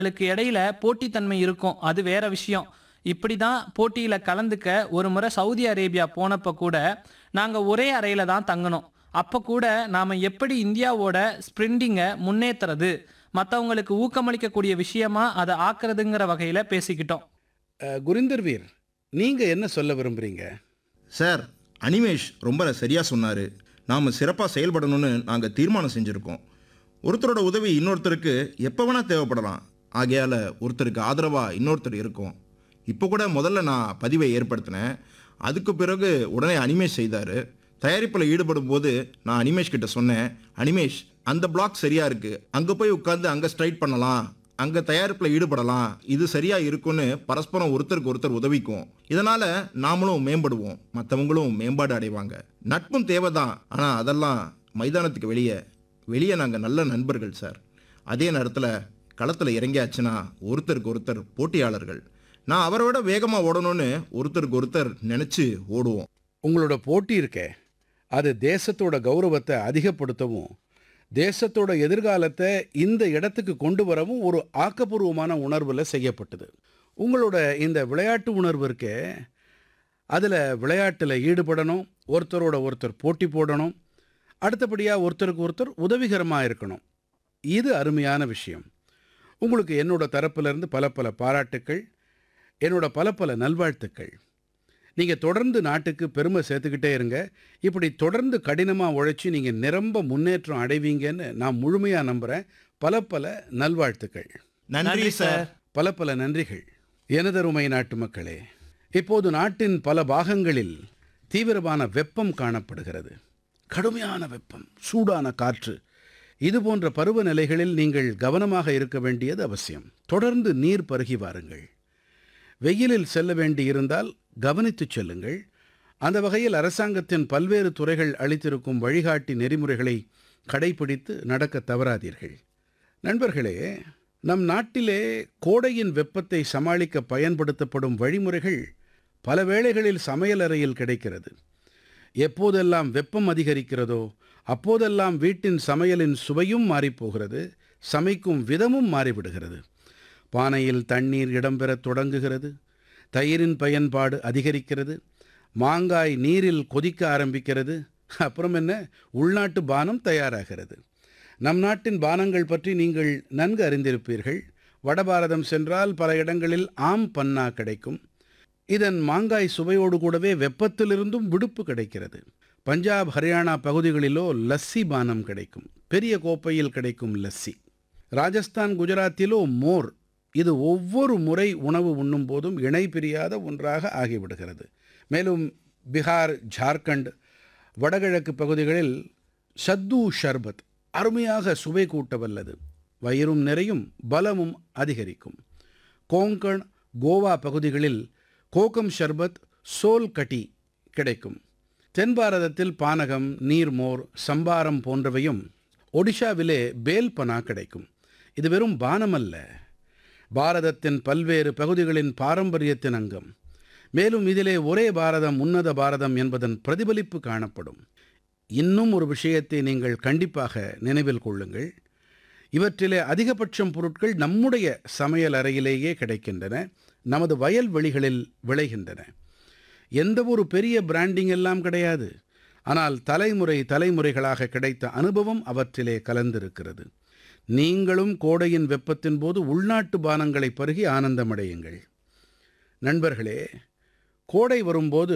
களுக்கு இடையில போட்டித்தன்மை இருக்கும் அது வேற விஷயம் இப்படிதான் போட்டியில கலந்துக்க ஒரு முறை சவுதி அரேபியா போனப்ப கூட நாங்க ஒரே அறையில தான் தங்கணும் அப்ப கூட நாம எப்படி இந்தியாவோட ஸ்பிரிண்டிங்கை முன்னேத்துறது மற்றவங்களுக்கு ஊக்கமளிக்கக்கூடிய விஷயமா அதை ஆக்குறதுங்கிற வகையில பேசிக்கிட்டோம் அஹ், குரிந்தர் வீர் நீங்க என்ன சொல்ல விரும்புறீங்க சார் அனிமேஷ் ரொம்ப சரியாக சொன்னார் நாம் சிறப்பாக செயல்படணும்னு நாங்கள் தீர்மானம் செஞ்சுருக்கோம் ஒருத்தரோட உதவி இன்னொருத்தருக்கு எப்போ வேணால் தேவைப்படலாம் ஆகையால் ஒருத்தருக்கு ஆதரவாக இன்னொருத்தர் இருக்கும் இப்போ கூட முதல்ல நான் பதிவை ஏற்படுத்தினேன் அதுக்கு பிறகு உடனே அனிமேஷ் செய்தார் தயாரிப்பில் ஈடுபடும் போது நான் அனிமேஷ் கிட்ட சொன்னேன் அனிமேஷ் அந்த பிளாக் சரியாக இருக்குது அங்கே போய் உட்காந்து அங்கே ஸ்ட்ரைட் பண்ணலாம் அங்கே தயாரிப்பில் ஈடுபடலாம் இது சரியா இருக்கும்னு பரஸ்பரம் ஒருத்தருக்கு ஒருத்தர் உதவிக்கும் இதனால நாமளும் மேம்படுவோம் மற்றவங்களும் மேம்பாடு அடைவாங்க நட்பும் தேவைதான் ஆனால் அதெல்லாம் மைதானத்துக்கு வெளியே வெளியே நாங்கள் நல்ல நண்பர்கள் சார் அதே நேரத்தில் களத்தில் இறங்கியாச்சுன்னா ஒருத்தருக்கு ஒருத்தர் போட்டியாளர்கள் நான் அவரை விட வேகமாக ஓடணும்னு ஒருத்தருக்கு ஒருத்தர் நினச்சி ஓடுவோம் உங்களோட போட்டி இருக்கே அது தேசத்தோட கௌரவத்தை அதிகப்படுத்தவும் தேசத்தோட எதிர்காலத்தை இந்த இடத்துக்கு கொண்டு வரவும் ஒரு ஆக்கப்பூர்வமான உணர்வில் செய்யப்பட்டது உங்களோட இந்த விளையாட்டு உணர்வு இருக்கே அதில் விளையாட்டில் ஈடுபடணும் ஒருத்தரோட ஒருத்தர் போட்டி போடணும் அடுத்தபடியாக ஒருத்தருக்கு ஒருத்தர் உதவிகரமாக இருக்கணும் இது அருமையான விஷயம் உங்களுக்கு என்னோட தரப்பிலிருந்து பல பல பாராட்டுக்கள் என்னோட பல பல நல்வாழ்த்துக்கள் நீங்கள் தொடர்ந்து நாட்டுக்கு பெருமை சேர்த்துக்கிட்டே இருங்க இப்படி தொடர்ந்து கடினமாக உழைச்சி நீங்கள் நிரம்ப முன்னேற்றம் அடைவீங்கன்னு நான் முழுமையாக நம்புகிறேன் பல பல நல்வாழ்த்துக்கள் நன்றி சார் பல பல நன்றிகள் எனதருமை நாட்டு மக்களே இப்போது நாட்டின் பல பாகங்களில் தீவிரமான வெப்பம் காணப்படுகிறது கடுமையான வெப்பம் சூடான காற்று இது போன்ற பருவநிலைகளில் நீங்கள் கவனமாக இருக்க வேண்டியது அவசியம் தொடர்ந்து நீர் பருகி வாருங்கள் வெயிலில் செல்ல வேண்டியிருந்தால் கவனித்துச் செல்லுங்கள் அந்த வகையில் அரசாங்கத்தின் பல்வேறு துறைகள் அளித்திருக்கும் வழிகாட்டி நெறிமுறைகளை கடைபிடித்து நடக்க தவறாதீர்கள் நண்பர்களே நம் நாட்டிலே கோடையின் வெப்பத்தை சமாளிக்க பயன்படுத்தப்படும் வழிமுறைகள் பல வேளைகளில் சமையலறையில் கிடைக்கிறது எப்போதெல்லாம் வெப்பம் அதிகரிக்கிறதோ அப்போதெல்லாம் வீட்டின் சமையலின் சுவையும் மாறிப்போகிறது சமைக்கும் விதமும் மாறிவிடுகிறது பானையில் தண்ணீர் இடம்பெறத் தொடங்குகிறது தயிரின் பயன்பாடு அதிகரிக்கிறது மாங்காய் நீரில் கொதிக்க ஆரம்பிக்கிறது அப்புறம் என்ன உள்நாட்டு பானம் தயாராகிறது நம் நாட்டின் பானங்கள் பற்றி நீங்கள் நன்கு அறிந்திருப்பீர்கள் வடபாரதம் சென்றால் பல இடங்களில் ஆம் பன்னா கிடைக்கும் இதன் மாங்காய் சுவையோடு கூடவே வெப்பத்திலிருந்தும் விடுப்பு கிடைக்கிறது பஞ்சாப் ஹரியானா பகுதிகளிலோ லஸ்ஸி பானம் கிடைக்கும் பெரிய கோப்பையில் கிடைக்கும் லஸ்ஸி ராஜஸ்தான் குஜராத்திலோ மோர் இது ஒவ்வொரு முறை உணவு உண்ணும் போதும் இணை பிரியாத ஒன்றாக ஆகிவிடுகிறது மேலும் பீகார் ஜார்க்கண்ட் வடகிழக்கு பகுதிகளில் சத்து ஷர்பத் அருமையாக சுவை கூட்ட வல்லது வயிறும் நிறையும் பலமும் அதிகரிக்கும் கோங்கண் கோவா பகுதிகளில் கோகம் ஷர்பத் சோல் கட்டி கிடைக்கும் தென் பாரதத்தில் பானகம் நீர்மோர் சம்பாரம் போன்றவையும் ஒடிஷாவிலே பேல்பனா கிடைக்கும் இது வெறும் பானம் அல்ல பாரதத்தின் பல்வேறு பகுதிகளின் பாரம்பரியத்தின் அங்கம் மேலும் இதிலே ஒரே பாரதம் உன்னத பாரதம் என்பதன் பிரதிபலிப்பு காணப்படும் இன்னும் ஒரு விஷயத்தை நீங்கள் கண்டிப்பாக நினைவில் கொள்ளுங்கள் இவற்றிலே அதிகபட்சம் பொருட்கள் நம்முடைய சமையல் அறையிலேயே கிடைக்கின்றன நமது வயல்வெளிகளில் விளைகின்றன எந்த ஒரு பெரிய பிராண்டிங் எல்லாம் கிடையாது ஆனால் தலைமுறை தலைமுறைகளாக கிடைத்த அனுபவம் அவற்றிலே கலந்திருக்கிறது நீங்களும் கோடையின் வெப்பத்தின் போது உள்நாட்டு பானங்களை பருகி ஆனந்தமடையுங்கள் நண்பர்களே கோடை வரும்போது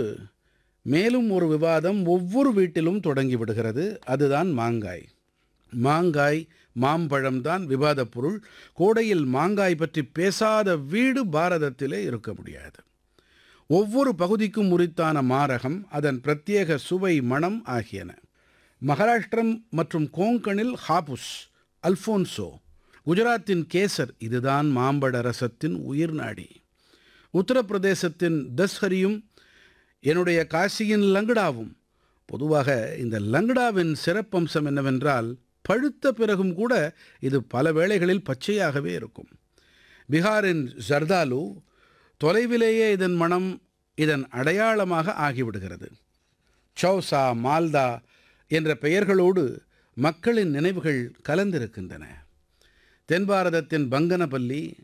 மேலும் ஒரு விவாதம் ஒவ்வொரு வீட்டிலும் தொடங்கி விடுகிறது அதுதான் மாங்காய் மாங்காய் மாம்பழம் தான் விவாதப் பொருள் கோடையில் மாங்காய் பற்றி பேசாத வீடு பாரதத்திலே இருக்க முடியாது ஒவ்வொரு பகுதிக்கும் உரித்தான மாரகம் அதன் பிரத்யேக சுவை மணம் ஆகியன மகாராஷ்டிரம் மற்றும் கோங்கனில் ஹாபுஸ் அல்ஃபோன்சோ குஜராத்தின் கேசர் இதுதான் மாம்பழ ரசத்தின் உயிர் நாடி உத்தரப்பிரதேசத்தின் தஸ்ஹரியும் என்னுடைய காசியின் லங்கடாவும் பொதுவாக இந்த லங்கடாவின் சிறப்பம்சம் என்னவென்றால் பழுத்த பிறகும் கூட இது பல வேளைகளில் பச்சையாகவே இருக்கும் பீகாரின் ஜர்தாலு தொலைவிலேயே இதன் மனம் இதன் அடையாளமாக ஆகிவிடுகிறது சௌசா மால்தா என்ற பெயர்களோடு மக்களின் நினைவுகள் கலந்திருக்கின்றன தென் பாரதத்தின் பங்கனபல்லி